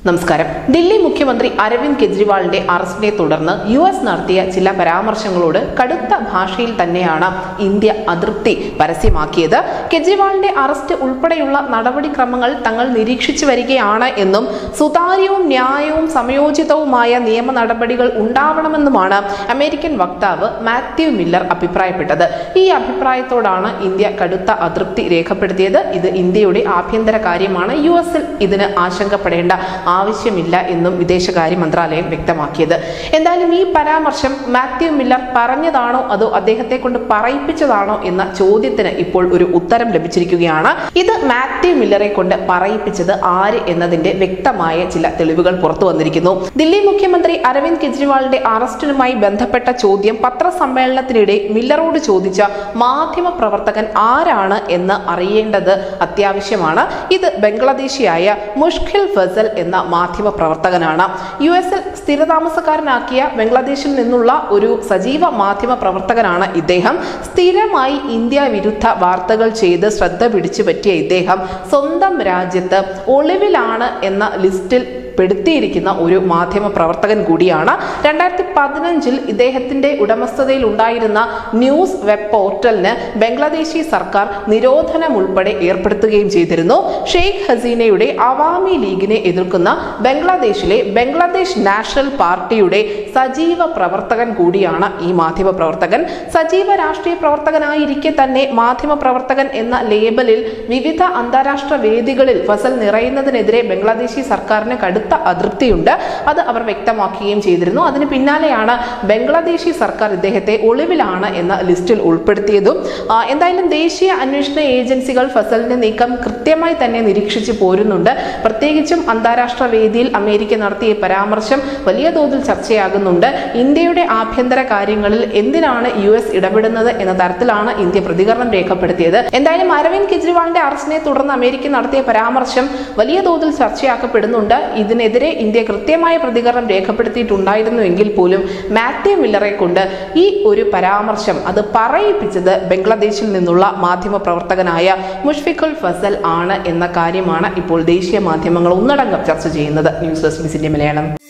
നമസ്കാരം ദില്ലി മുഖ്യമന്ത്രി അരവിന്ദ് കെജ്രിവാളിന്റെ അറസ്റ്റിനെ തുടർന്ന് യു എസ് നടത്തിയ ചില പരാമർശങ്ങളോട് കടുത്ത ഭാഷയിൽ തന്നെയാണ് ഇന്ത്യ അതൃപ്തി പരസ്യമാക്കിയത് കെജ്രിവാളിന്റെ അറസ്റ്റ് ഉൾപ്പെടെയുള്ള നടപടിക്രമങ്ങൾ തങ്ങൾ നിരീക്ഷിച്ചു വരികയാണ് എന്നും സുതാര്യവും ന്യായവും സമയോചിതവുമായ നിയമ നടപടികൾ ഉണ്ടാവണമെന്നുമാണ് അമേരിക്കൻ വക്താവ് മാത്യു മില്ലർ അഭിപ്രായപ്പെട്ടത് ഈ അഭിപ്രായത്തോടാണ് ഇന്ത്യ കടുത്ത അതൃപ്തി രേഖപ്പെടുത്തിയത് ഇത് ഇന്ത്യയുടെ ആഭ്യന്തര കാര്യമാണ് യു എസിൽ ഇതിന് ആശങ്കപ്പെടേണ്ട ആവശ്യമില്ല എന്നും വിദേശകാര്യ മന്ത്രാലയം വ്യക്തമാക്കിയത് എന്തായാലും ഈ പരാമർശം മാത്യു മില്ലർ പറഞ്ഞതാണോ അതോ അദ്ദേഹത്തെ കൊണ്ട് പറയിപ്പിച്ചതാണോ എന്ന ചോദ്യത്തിന് ഇപ്പോൾ ഒരു ഉത്തരം ലഭിച്ചിരിക്കുകയാണ് ഇത് മാത്യു മില്ലറെ കൊണ്ട് പറയിപ്പിച്ചത് ആര് എന്നതിന്റെ വ്യക്തമായ ചില തെളിവുകൾ പുറത്തു വന്നിരിക്കുന്നു ദില്ലി മുഖ്യമന്ത്രി അരവിന്ദ് കെജ്രിവാളിന്റെ അറസ്റ്റിനുമായി ബന്ധപ്പെട്ട ചോദ്യം പത്രസമ്മേളനത്തിനിടെ മില്ലറോട് ചോദിച്ച മാധ്യമ പ്രവർത്തകൻ ആരാണ് എന്ന് അറിയേണ്ടത് അത്യാവശ്യമാണ് ഇത് ബംഗ്ലാദേശിയായ മുഷ്ഖിൽ ഫസൽ എന്ന മാധ്യമ പ്രവർത്തകനാണ് യു എസിൽ സ്ഥിരതാമസക്കാരനാക്കിയ ബംഗ്ലാദേശിൽ നിന്നുള്ള ഒരു സജീവ മാധ്യമ പ്രവർത്തകനാണ് ഇദ്ദേഹം സ്ഥിരമായി ഇന്ത്യ വിരുദ്ധ വാർത്തകൾ ചെയ്ത് ശ്രദ്ധ പിടിച്ചു പറ്റിയ ഇദ്ദേഹം സ്വന്തം രാജ്യത്ത് ഒളിവിലാണ് എന്ന ലിസ്റ്റിൽ പെടുത്തിയിരിക്കുന്ന ഒരു മാധ്യമ പ്രവർത്തകൻ കൂടിയാണ് രണ്ടായിരത്തി പതിനഞ്ചിൽ ഇദ്ദേഹത്തിന്റെ ഉടമസ്ഥതയിൽ ഉണ്ടായിരുന്ന ന്യൂസ് വെബ് പോർട്ടലിന് ബംഗ്ലാദേശി സർക്കാർ നിരോധനം ഉൾപ്പെടെ ഏർപ്പെടുത്തുകയും ചെയ്തിരുന്നു ഷെയ്ഖ് ഹസീനയുടെ അവാമി ലീഗിനെ എതിർക്കുന്ന ബംഗ്ലാദേശിലെ ബംഗ്ലാദേശ് നാഷണൽ പാർട്ടിയുടെ സജീവ പ്രവർത്തകൻ കൂടിയാണ് ഈ മാധ്യമ പ്രവർത്തകൻ സജീവ രാഷ്ട്രീയ പ്രവർത്തകനായിരിക്കെ തന്നെ മാധ്യമ പ്രവർത്തകൻ എന്ന ലേബലിൽ വിവിധ അന്താരാഷ്ട്ര വേദികളിൽ ഫസൽ നിറയുന്നതിനെതിരെ ബംഗ്ലാദേശി സർക്കാരിന് കടുത്ത അതൃപ്തിയുണ്ട് അത് അവർ വ്യക്തമാക്കുകയും ചെയ്തിരുന്നു അതിന് പിന്നാലെയാണ് ബംഗ്ലാദേശി സർക്കാർ ഇദ്ദേഹത്തെ ഒളിവിലാണ് എന്ന ലിസ്റ്റിൽ ഉൾപ്പെടുത്തിയതും ആ, എന്തായാലും ദേശീയ അന്വേഷണ ഏജൻസികൾ ഫസലിന്റെ നീക്കം കൃത്യമായി തന്നെ നിരീക്ഷിച്ചു പോരുന്നുണ്ട് പ്രത്യേകിച്ചും അന്താരാഷ്ട്ര വേദിയിൽ അമേരിക്ക നടത്തിയ പരാമർശം വലിയ തോതിൽ ചർച്ചയാകുന്നുണ്ട് ഇന്ത്യയുടെ ആഭ്യന്തര കാര്യങ്ങളിൽ എന്തിനാണ് യു എസ് ഇടപെടുന്നത് എന്ന തരത്തിലാണ് ഇന്ത്യ പ്രതികരണം രേഖപ്പെടുത്തിയത് എന്തായാലും അരവിന്ദ് കെജ്രിവാളിന്റെ അറസ്റ്റിനെ തുടർന്ന് അമേരിക്ക നടത്തിയ പരാമർശം വലിയ തോതിൽ ചർച്ചയാക്കപ്പെടുന്നുണ്ട് ഇതിനെതിരെ ഇന്ത്യ കൃത്യമായ പ്രതികരണം രേഖപ്പെടുത്തിയിട്ടുണ്ടായിരുന്നു എങ്കിൽ പോലും മാത്യു മില്ലറെ കൊണ്ട് ഈ ഒരു പരാമർശം അത് പറയിപ്പിച്ചത് ബംഗ്ലാദേശിൽ നിന്നുള്ള മാധ്യമ പ്രവർത്തകനായ മുഷ്ഫിഖുൽ ഫസൽ ആണ് എന്ന കാര്യമാണ് ഇപ്പോൾ ദേശീയ മാധ്യമങ്ങൾ ഒന്നടങ്കം ചർച്ച ചെയ്യുന്നത് ന്യൂസ് ഡെസ്ക് ബിസിന്റെ മലയാളം